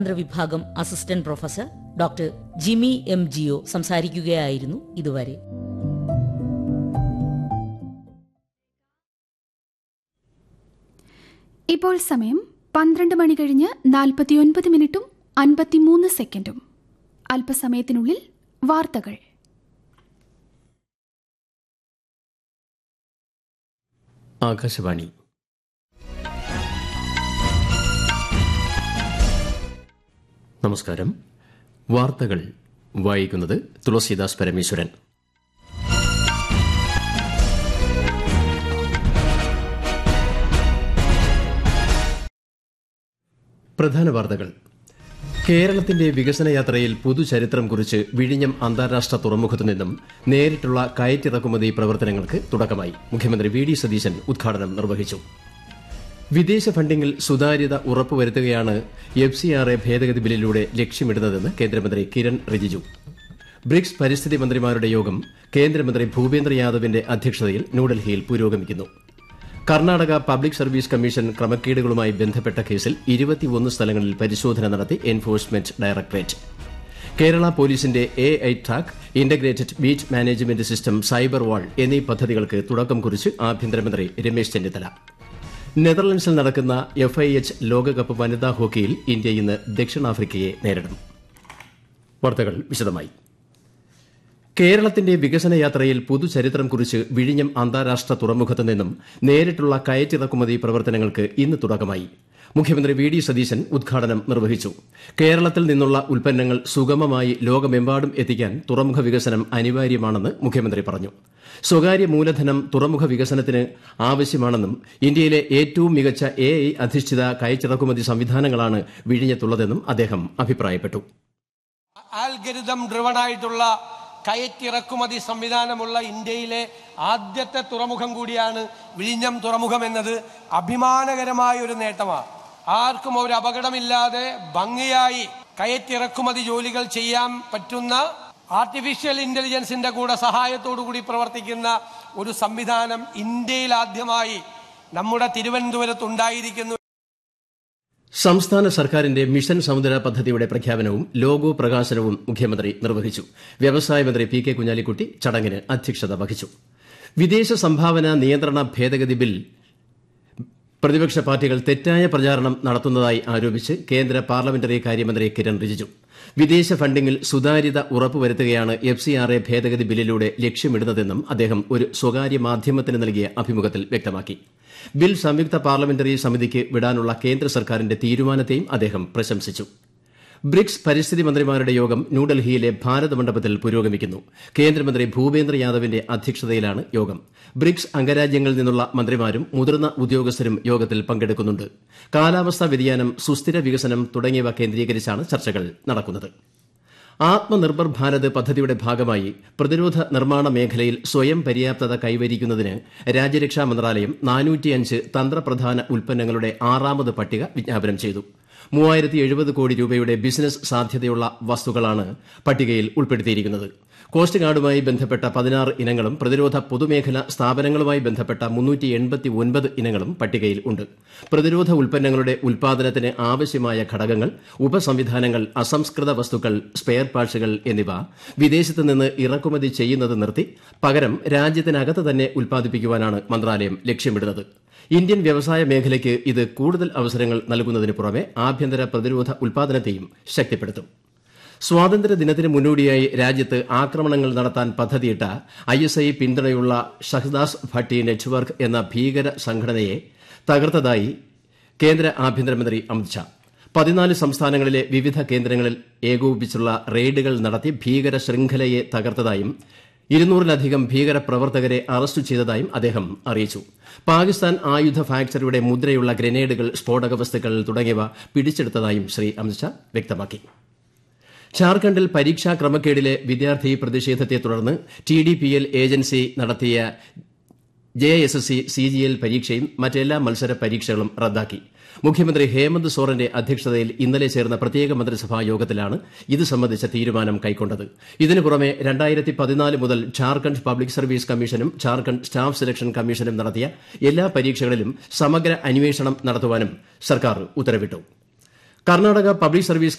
വിഭാഗം assistant professor doctor Jimi M Jio സംസാരിക്കുകയായിരുന്നു ഇതുവരെ ഇപ്പോൾ സമയം പന്ത്രണ്ട് മണി കഴിഞ്ഞ് നാൽപ്പത്തിയൊൻപത് മിനിറ്റും അൻപത്തിമൂന്ന് സെക്കൻഡും അല്പസമയത്തിനുള്ളിൽ വാർത്തകൾ ആകാശവാണി നമസ്കാരം വാർത്തകൾ വായിക്കുന്നത് തുളസീദാസ് പരമേശ്വരൻ പ്രധാന വാർത്തകൾ കേരളത്തിന്റെ വികസന യാത്രയിൽ പുതുചരിത്രം കുറിച്ച് വിഴിഞ്ഞം അന്താരാഷ്ട്ര തുറമുഖത്തു നിന്നും നേരിട്ടുള്ള കയറ്റിറക്കുമതി പ്രവർത്തനങ്ങൾക്ക് തുടക്കമായി മുഖ്യമന്ത്രി വി ഡി സതീശൻ ഉദ്ഘാടനം നിർവഹിച്ചു വിദേശ ഫണ്ടിംഗിൽ സുതാര്യത ഉറപ്പുവരുത്തുകയാണ് എഫ് സി ആർ എ ഭേദഗതി ബില്ലിലൂടെ ലക്ഷ്യമിടുന്നതെന്ന് കേന്ദ്രമന്ത്രി കിരൺ റിജിജു ബ്രിക്സ് പരിസ്ഥിതി മന്ത്രിമാരുടെ യോഗം കേന്ദ്രമന്ത്രി ഭൂപേന്ദ്ര യാദവിന്റെ അധ്യക്ഷതയിൽ ന്യൂഡൽഹിയിൽ പുരോഗമിക്കുന്നു കർണാടക പബ്ലിക് സർവീസ് കമ്മീഷൻ ക്രമക്കേടുകളുമായി ബന്ധപ്പെട്ട കേസിൽ ഇരുപത്തിയൊന്ന് സ്ഥലങ്ങളിൽ പരിശോധന നടത്തി എൻഫോഴ്സ്മെന്റ് ഡയറക്ടറേറ്റ് കേരള പോലീസിന്റെ A I track integrated beach management system cyber wall എന്നീ പദ്ധതികൾക്ക് തുടക്കം കുറിച്ച് ആഭ്യന്തരമന്ത്രി രമേശ് ചെന്നിത്തല നെതർലൻഡ്സിൽ നടക്കുന്ന എഫ് ഐ എച്ച് ലോകകപ്പ് വനിതാ ഹോക്കിയിൽ ഇന്ത്യ ഇന്ന് ദക്ഷിണാഫ്രിക്കയെ നേരിടും വാർത്തകൾ വിശദമായി കേരളത്തിന്റെ വികസന യാത്രയിൽ പുതുചരിത്രം കുറിച്ച് വിഴിഞ്ഞം അന്താരാഷ്ട്ര തുറമുഖത്ത് നിന്നും നേരിട്ടുള്ള കയറ്റിറക്കുമതി പ്രവർത്തനങ്ങൾക്ക് ഇന്ന് തുടക്കമായി മുഖ്യമന്ത്രി വി ഡി സതീശൻ ഉദ്ഘാടനം നിർവഹിച്ചു കേരളത്തിൽ നിന്നുള്ള ഉൽപ്പന്നങ്ങൾ സുഗമമായി ലോകമെമ്പാടും എത്തിക്കാൻ തുറമുഖ വികസനം അനിവാര്യമാണെന്ന് മുഖ്യമന്ത്രി പറഞ്ഞു സ്വകാര്യ മൂലധനം തുറമുഖ വികസനത്തിന് ആവശ്യമാണെന്നും ഇന്ത്യയിലെ ഏറ്റവും മികച്ച എ ഐ അധിഷ്ഠിത കയറ്റിറക്കുമതി സംവിധാനങ്ങളാണ് വിഴിഞ്ഞത്തുള്ളതെന്നും അദ്ദേഹം അഭിപ്രായപ്പെട്ടു ആൽഗരിതം ഡ്രിവൺ ആയിട്ടുള്ള കയറ്റിറക്കുമതി സംവിധാനമുള്ള ഇന്ത്യയിലെ ആദ്യത്തെ തുറമുഖം കൂടിയാണ് വിഴിഞ്ഞം തുറമുഖം എന്നത് അഭിമാനകരമായ ഒരു നേട്ടമാണ് ആർക്കും ഒരു അപകടമില്ലാതെ ഭംഗിയായി കയറ്റിറക്കുമതി ജോലികൾ ചെയ്യാൻ പറ്റുന്ന ആർട്ടിഫിഷ്യൽ ഇന്റലിജൻസിന്റെ കൂടെ സഹായത്തോടു കൂടി പ്രവർത്തിക്കുന്ന ഒരു സംവിധാനം ഇന്ത്യയിൽ ആദ്യമായി നമ്മുടെ തിരുവനന്തപുരത്ത് ഉണ്ടായിരിക്കുന്നു സംസ്ഥാന സർക്കാരിന്റെ മിഷൻ സമുദ്ര പദ്ധതിയുടെ പ്രഖ്യാപനവും ലോഗോ പ്രകാശനവും മുഖ്യമന്ത്രി നിർവഹിച്ചു വ്യവസായ മന്ത്രി പി കെ കുഞ്ഞാലിക്കുട്ടി ചടങ്ങിന് അധ്യക്ഷത വഹിച്ചു വിദേശ സംഭാവന നിയന്ത്രണ ഭേദഗതി ബിൽ പ്രതിപക്ഷ പാർട്ടികൾ തെറ്റായ പ്രചാരണം നടത്തുന്നതായി ആരോപിച്ച് കേന്ദ്ര പാർലമെന്ററി കാര്യമന്ത്രി കിരൺ റിജിജു വിദേശ ഫണ്ടിംഗിൽ സുതാര്യത ഉറപ്പുവരുത്തുകയാണ് എഫ് സി ആർ എ ഭേദഗതി ബില്ലിലൂടെ ലക്ഷ്യമിടുന്നതെന്നും അദ്ദേഹം ഒരു സ്വകാര്യ മാധ്യമത്തിന് നൽകിയ അഭിമുഖത്തിൽ വ്യക്തമാക്കി ബിൽ സംയുക്ത പാർലമെന്ററി സമിതിക്ക് വിടാനുള്ള കേന്ദ്ര സർക്കാരിന്റെ തീരുമാനത്തെയും അദ്ദേഹം പ്രശംസിച്ചു ബ്രിക്സ് പരിസ്ഥിതി മന്ത്രിമാരുടെ യോഗം ന്യൂഡൽഹിയിലെ ഭാരത് മണ്ഡപത്തിൽ പുരോഗമിക്കുന്നു കേന്ദ്രമന്ത്രി ഭൂപേന്ദ്ര യാദവിന്റെ അധ്യക്ഷതയിലാണ് യോഗം ബ്രിക്സ് അംഗരാജ്യങ്ങളിൽ നിന്നുള്ള മന്ത്രിമാരും മുതിർന്ന ഉദ്യോഗസ്ഥരും യോഗത്തിൽ പങ്കെടുക്കുന്നുണ്ട് കാലാവസ്ഥാ വ്യതിയാനം സുസ്ഥിര വികസനം തുടങ്ങിയവ കേന്ദ്രീകരിച്ചാണ് ചർച്ചകൾ നടക്കുന്നത് ആത്മനിർഭർ ഭാരത് പദ്ധതിയുടെ ഭാഗമായി പ്രതിരോധ നിർമ്മാണ മേഖലയിൽ സ്വയം പര്യാപ്തത കൈവരിക്കുന്നതിന് രാജ്യരക്ഷാ മന്ത്രാലയം നാനൂറ്റിയഞ്ച് തന്ത്രപ്രധാന ഉൽപ്പന്നങ്ങളുടെ ആറാമത് പട്ടിക വിജ്ഞാപനം ചെയ്തു മൂവായിരത്തി എഴുപത് കോടി രൂപയുടെ ബിസിനസ് സാധ്യതയുള്ള വസ്തുക്കളാണ് പട്ടികയിൽ ഉൾപ്പെടുത്തിയിരിക്കുന്നത് കോസ്റ്റ് ഗാർഡുമായി ബന്ധപ്പെട്ട പതിനാറ് ഇനങ്ങളും പ്രതിരോധ പൊതുമേഖല സ്ഥാപനങ്ങളുമായി ബന്ധപ്പെട്ട മുന്നൂറ്റി എൺപത്തി ഒൻപത് ഇനങ്ങളും പട്ടികയിൽ ഉണ്ട് പ്രതിരോധ ഉൽപ്പന്നങ്ങളുടെ ഉൽപാദനത്തിന് ആവശ്യമായ ഘടകങ്ങൾ ഉപസംവിധാനങ്ങൾ അസംസ്കൃത വസ്തുക്കൾ സ്പെയർ പാർട്സുകൾ എന്നിവ വിദേശത്ത് നിന്ന് ഇറക്കുമതി ചെയ്യുന്നത് നിർത്തി പകരം രാജ്യത്തിനകത്ത് തന്നെ ഉൽപ്പാദിപ്പിക്കുവാനാണ് മന്ത്രാലയം ലക്ഷ്യമിടുന്നത് ഇന്ത്യൻ വ്യവസായ മേഖലയ്ക്ക് ഇത് കൂടുതൽ അവസരങ്ങൾ നൽകുന്നതിന് പുറമെ ആഭ്യന്തര പ്രതിരോധ ഉൽപാദനത്തെയും ശക്തിപ്പെടുത്തും സ്വാതന്ത്ര്യ ദിനത്തിന് മുന്നോടിയായി രാജ്യത്ത് ആക്രമണങ്ങൾ നടത്താൻ പദ്ധതിയിട്ട ഐ എസ് ഐ പിന്തുണയുള്ള ഷഹ്ദാസ് ഭട്ടി നെറ്റ്വർക്ക് എന്ന ഭീകര സംഘടനയെ തകർത്തതായി കേന്ദ്ര ആഭ്യന്തരമന്ത്രി അമിത്ഷാ പതിനാല് സംസ്ഥാനങ്ങളിലെ വിവിധ കേന്ദ്രങ്ങളിൽ ഏകോപിപ്പിച്ചുള്ള റെയ്ഡുകൾ നടത്തി ഭീകര ശൃംഖലയെ തകർത്തതായും ഇരുന്നൂറിലധികം ഭീകര പ്രവർത്തകരെ അറസ്റ്റ് ചെയ്തതായും അദ്ദേഹം അറിയിച്ചു പാകിസ്ഥാൻ ആയുധ ഫാക്ടറിയുടെ മുദ്രയുള്ള ഗ്രനേഡുകൾ സ്ഫോടക വസ്തുക്കൾ തുടങ്ങിയവ പിടിച്ചെടുത്തതായും ശ്രീ അമിത്ഷാ വ്യക്തമാക്കി ഝാർഖണ്ഡിൽ പരീക്ഷാ ക്രമക്കേടിലെ വിദ്യാർത്ഥി പ്രതിഷേധത്തെ തുടർന്ന് T D P L agency നടത്തിയ J S S C C G L പരീക്ഷയും മറ്റെല്ലാ മത്സര പരീക്ഷകളും റദ്ദാക്കി മുഖ്യമന്ത്രി ഹേമന്ത് സോറന്റെ അധ്യക്ഷതയിൽ ഇന്നലെ ചേർന്ന പ്രത്യേക മന്ത്രിസഭാ യോഗത്തിലാണ് ഇത് സംബന്ധിച്ച തീരുമാനം കൈക്കൊണ്ടത് ഇതിനു പുറമെ രണ്ടായിരത്തി പതിനാല് മുതൽ ഝാർഖണ്ഡ് പബ്ലിക് സർവീസ് കമ്മീഷനും ഝാർഖണ്ഡ് സ്റ്റാഫ് സെലക്ഷൻ കമ്മീഷനും നടത്തിയ എല്ലാ പരീക്ഷകളിലും സമഗ്ര അന്വേഷണം നടത്തുവാനും സർക്കാർ ഉത്തരവിട്ടു കർണാടക പബ്ലിക് സർവീസ്